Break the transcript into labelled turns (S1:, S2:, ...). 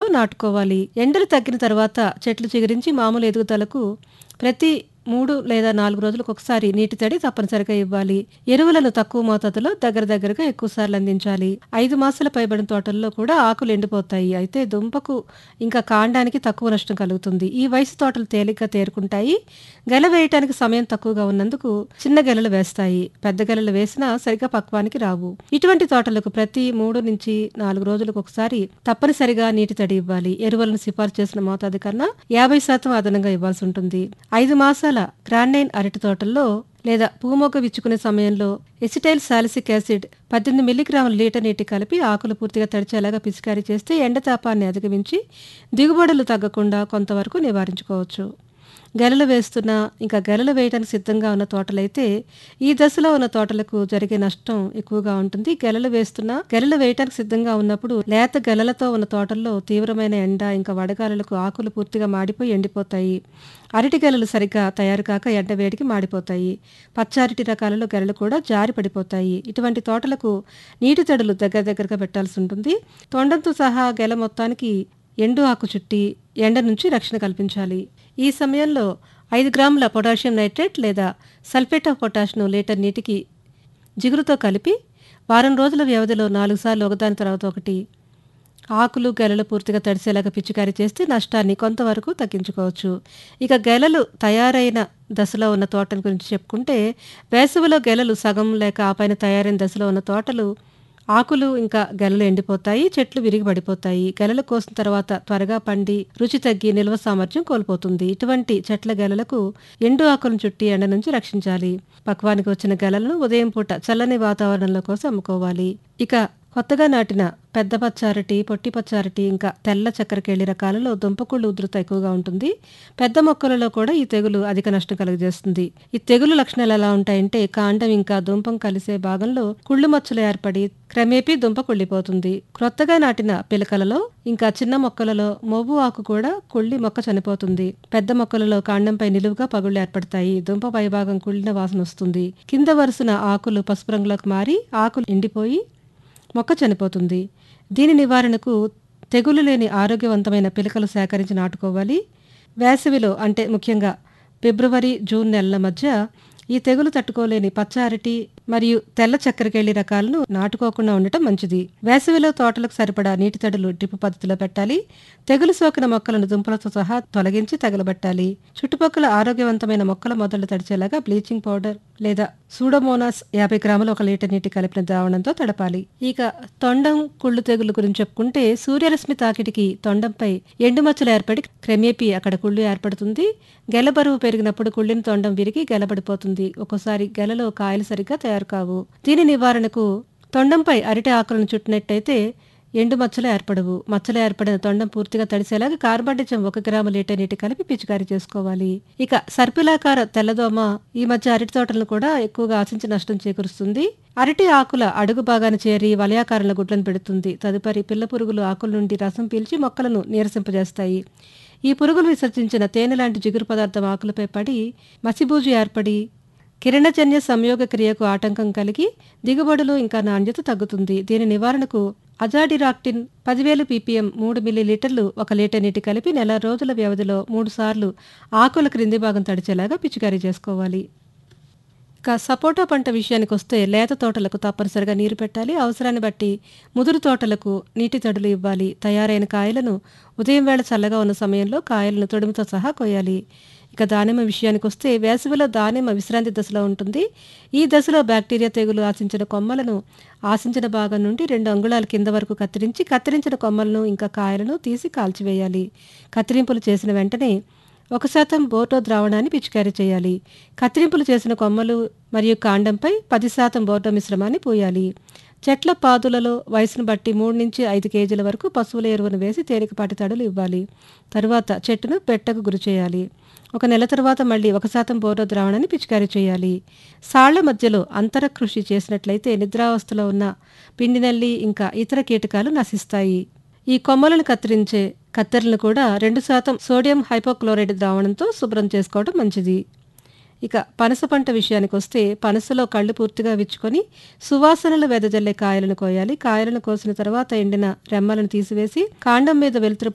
S1: నాటుకోవాలి ఎండలు తగ్గిన తర్వాత చెట్లు చిగురించి మామూలు ఎదుగుదలకు ప్రతి మూడు లేదా నాలుగు రోజులకు ఒకసారి నీటి తడి తప్పనిసరిగా ఇవ్వాలి ఎరువులను తక్కువ మోతాదులో దగ్గర దగ్గరగా ఎక్కువ సార్లు అందించాలి ఐదు మాసాల పైబడిన తోటల్లో కూడా ఆకులు ఎండిపోతాయి అయితే దుంపకు ఇంకా కాండానికి తక్కువ నష్టం కలుగుతుంది ఈ వయసు తోటలు తేలిగ్గా తేరుకుంటాయి గెల వేయటానికి సమయం తక్కువగా ఉన్నందుకు చిన్న గెలలు వేస్తాయి పెద్ద గెలలు వేసినా సరిగా పక్వానికి రావు ఇటువంటి తోటలకు ప్రతి మూడు నుంచి నాలుగు రోజులకు ఒకసారి తప్పనిసరిగా నీటి తడి ఇవ్వాలి ఎరువులను సిఫార్సు చేసిన మోతాదు కన్నా యాభై శాతం అదనంగా ఇవ్వాల్సి ఉంటుంది ఐదు మాసాల గ్రాండైన్ అరటి తోటల్లో లేదా పూమొగ్గ విచ్చుకునే సమయంలో ఎసిటైల్ సాలిసిక్ యాసిడ్ పద్దెనిమిది మిల్లీగ్రాముల లీటర్ నీటి కలిపి ఆకులు పూర్తిగా తడిచేలాగా పిచికారీ చేస్తే ఎండతాపాన్ని అధిగమించి దిగుబడులు తగ్గకుండా కొంతవరకు నివారించుకోవచ్చు గెలలు వేస్తున్న ఇంకా గెలలు వేయడానికి సిద్ధంగా ఉన్న తోటలైతే ఈ దశలో ఉన్న తోటలకు జరిగే నష్టం ఎక్కువగా ఉంటుంది గెలలు వేస్తున్న గెలలు వేయటానికి సిద్ధంగా ఉన్నప్పుడు లేత గెలలతో ఉన్న తోటల్లో తీవ్రమైన ఎండ ఇంకా వడగాలులకు ఆకులు పూర్తిగా మాడిపోయి ఎండిపోతాయి అరటి గెలలు సరిగ్గా తయారు కాక ఎండ వేడికి మాడిపోతాయి పచ్చారటి రకాలలో గెలలు కూడా జారి పడిపోతాయి ఇటువంటి తోటలకు నీటి తడులు దగ్గర దగ్గరగా పెట్టాల్సి ఉంటుంది తొండంతో సహా గెల మొత్తానికి ఎండు ఆకు చుట్టి ఎండ నుంచి రక్షణ కల్పించాలి ఈ సమయంలో ఐదు గ్రాముల పొటాషియం నైట్రేట్ లేదా సల్ఫేట్ ఆఫ్ పొటాష్ను లీటర్ నీటికి జిగురుతో కలిపి వారం రోజుల వ్యవధిలో నాలుగు సార్లు ఒకదాని తర్వాత ఒకటి ఆకులు గెలలు పూర్తిగా తడిసేలాగా పిచికారీ చేస్తే నష్టాన్ని కొంతవరకు తగ్గించుకోవచ్చు ఇక గెలలు తయారైన దశలో ఉన్న తోటల గురించి చెప్పుకుంటే వేసవిలో గెలలు సగం లేక ఆ పైన తయారైన దశలో ఉన్న తోటలు ఆకులు ఇంకా గెలలు ఎండిపోతాయి చెట్లు విరిగి పడిపోతాయి గెలలు కోసిన తర్వాత త్వరగా పండి రుచి తగ్గి నిల్వ సామర్థ్యం కోల్పోతుంది ఇటువంటి చెట్ల గెలలకు ఎండు ఆకులను చుట్టి ఎండ నుంచి రక్షించాలి పక్వానికి వచ్చిన గెలలను ఉదయం పూట చల్లని వాతావరణంలో కోసం అమ్ముకోవాలి ఇక కొత్తగా నాటిన పెద్ద పచ్చారటి పొట్టి పచ్చారటి ఇంకా తెల్ల చక్కెరకేళి రకాలలో దుంపకుళ్ళు ఉధృత ఎక్కువగా ఉంటుంది పెద్ద మొక్కలలో కూడా ఈ తెగులు అధిక నష్టం కలుగజేస్తుంది ఈ తెగులు లక్షణాలు ఎలా ఉంటాయంటే కాండం ఇంకా దుంపం కలిసే భాగంలో కుళ్ళు మచ్చలు ఏర్పడి క్రమేపీ దుంప కుళ్ళిపోతుంది క్రొత్తగా నాటిన పిలకలలో ఇంకా చిన్న మొక్కలలో మొవ్వు ఆకు కూడా కుళ్ళి మొక్క చనిపోతుంది పెద్ద మొక్కలలో కాండంపై నిలువుగా పగుళ్లు ఏర్పడతాయి దుంప పైభాగం కుళ్ళిన వాసన వస్తుంది కింద వరుసన ఆకులు పసుపు రంగులోకి మారి ఆకులు ఎండిపోయి మొక్క చనిపోతుంది దీని నివారణకు తెగులు లేని ఆరోగ్యవంతమైన పిలకలు సేకరించి నాటుకోవాలి వేసవిలో అంటే ముఖ్యంగా ఫిబ్రవరి జూన్ నెలల మధ్య ఈ తెగులు తట్టుకోలేని పచ్చ అరటి మరియు తెల్ల చక్కెరకేళి రకాలను నాటుకోకుండా ఉండటం మంచిది వేసవిలో తోటలకు సరిపడా నీటి తడులు డ్రిప్ పద్ధతిలో పెట్టాలి తెగులు సోకిన మొక్కలను దుంపలతో సహా తొలగించి తగలబెట్టాలి చుట్టుపక్కల ఆరోగ్యవంతమైన మొక్కల మొదలు తడిచేలాగా బ్లీచింగ్ పౌడర్ లేదా సూడోమోనాస్ యాభై గ్రాములు ఒక లీటర్ నీటి కలిపిన ద్రావణంతో తడపాలి ఇక తొండం కుళ్ళు తెగులు గురించి చెప్పుకుంటే సూర్యరశ్మి తాకిడికి తొండంపై ఎండుమచ్చలు ఏర్పడి క్రమేపీ అక్కడ కుళ్ళు ఏర్పడుతుంది గెల బరువు పెరిగినప్పుడు కుళ్ళిన తొండం విరిగి గెలబడిపోతుంది ఒక్కోసారి గెలలో కాయలు సరిగ్గా తయారు కావు దీని నివారణకు తొండంపై అరటి ఆకులను చుట్టినట్టయితే ఎండు మచ్చలు ఏర్పడవు మచ్చలు ఏర్పడిన తొండం పూర్తిగా తడిసేలాగా కార్బన్డిజం ఒక గ్రాము లీటర్ నీటి కలిపి పిచికారీ చేసుకోవాలి ఇక సర్పిలాకార తెల్లదోమ ఈ మధ్య అరటి తోటలను కూడా ఎక్కువగా ఆశించి నష్టం చేకూరుస్తుంది అరటి ఆకుల అడుగు భాగాన్ని చేరి వలయాకారంలో గుడ్లను పెడుతుంది తదుపరి పిల్ల పురుగులు ఆకుల నుండి రసం పీల్చి మొక్కలను నీరసింపజేస్తాయి ఈ పురుగులు విసర్జించిన తేనె లాంటి జిగురు పదార్థం ఆకులపై పడి మసిబూజు ఏర్పడి కిరణజన్య సంయోగ క్రియకు ఆటంకం కలిగి దిగుబడులు ఇంకా నాణ్యత తగ్గుతుంది దీని నివారణకు అజాడిరాక్టిన్ పదివేలు పీపీఎం మూడు మిల్లీ లీటర్లు ఒక లీటర్ నీటి కలిపి నెల రోజుల వ్యవధిలో మూడు సార్లు ఆకుల క్రింది భాగం తడిచేలాగా పిచికారీ చేసుకోవాలి ఇక సపోటా పంట విషయానికి వస్తే లేత తోటలకు తప్పనిసరిగా నీరు పెట్టాలి అవసరాన్ని బట్టి ముదురు తోటలకు నీటి తడులు ఇవ్వాలి తయారైన కాయలను ఉదయం వేళ చల్లగా ఉన్న సమయంలో కాయలను తొడుముతో సహా కొయ్యాలి ఇక దానిమ్మ విషయానికి వస్తే వేసవిలో దానిమ్మ విశ్రాంతి దశలో ఉంటుంది ఈ దశలో బ్యాక్టీరియా తెగులు ఆశించిన కొమ్మలను ఆశించిన భాగం నుండి రెండు అంగుళాల కింద వరకు కత్తిరించి కత్తిరించిన కొమ్మలను ఇంకా కాయలను తీసి కాల్చివేయాలి కత్తిరింపులు చేసిన వెంటనే ఒక శాతం బోర్డో ద్రావణాన్ని పిచికారీ చేయాలి కత్తిరింపులు చేసిన కొమ్మలు మరియు కాండంపై పది శాతం బోర్డో మిశ్రమాన్ని పూయాలి చెట్ల పాదులలో వయసును బట్టి మూడు నుంచి ఐదు కేజీల వరకు పశువుల ఎరువును వేసి తేలికపాటి తడులు ఇవ్వాలి తరువాత చెట్టును పెట్టకు గురి చేయాలి ఒక నెల తర్వాత మళ్ళీ ఒక శాతం బోర్డో ద్రావణాన్ని పిచికారీ చేయాలి సాళ్ల మధ్యలో అంతర కృషి చేసినట్లయితే నిద్రావస్థలో ఉన్న పిండి నల్లి ఇంకా ఇతర కీటకాలు నశిస్తాయి ఈ కొమ్మలను కత్తిరించే కత్తెరలను కూడా రెండు శాతం సోడియం హైపోక్లోరైడ్ ద్రావణంతో శుభ్రం చేసుకోవడం మంచిది ఇక పనస పంట విషయానికి వస్తే పనసలో కళ్ళు పూర్తిగా విచ్చుకొని సువాసనలు వెదజల్లే కాయలను కోయాలి కాయలను కోసిన తర్వాత ఎండిన రెమ్మలను తీసివేసి కాండం మీద వెలుతురు